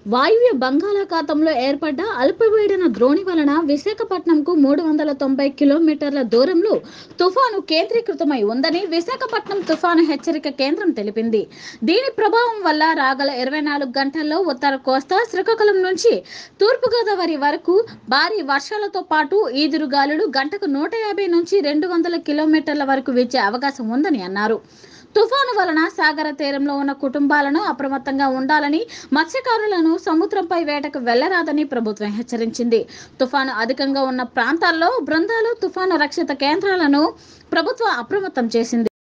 వాయువ్య బంగాళాఖాతంలో ఏర్పడ్డ అల్పపీడన ద్రోణి వలన విశాఖపట్నంకు మూడు వందల తొంభై కిలోమీటర్ల దూరంలో తుఫాను కేంద్రీకృతమై ఉందని విశాఖపట్నం తుఫాను హెచ్చరిక కేంద్రం తెలిపింది దీని ప్రభావం వల్ల రాగల ఇరవై నాలుగు గంటల్లో ఉత్తర కోస్తా శ్రీకాకుళం నుంచి తూర్పుగోదావరి వరకు భారీ వర్షాలతో పాటు ఈదురుగాలులు గంటకు నూట యాభై నుంచి రెండు వందల కిలోమీటర్ల వరకు వీచే అవకాశం ఉందని అన్నారు తుఫాను వలన సాగర తీరంలో ఉన్న కుటుంబాలను అప్రమత్తంగా ఉండాలని మత్స్యకారులను సముద్రంపై వేటకు వెళ్లరాదని ప్రభుత్వం హెచ్చరించింది తుఫాను అధికంగా ఉన్న ప్రాంతాల్లో బృందాలు తుఫాను రక్షిత కేంద్రాలను ప్రభుత్వం అప్రమత్తం చేసింది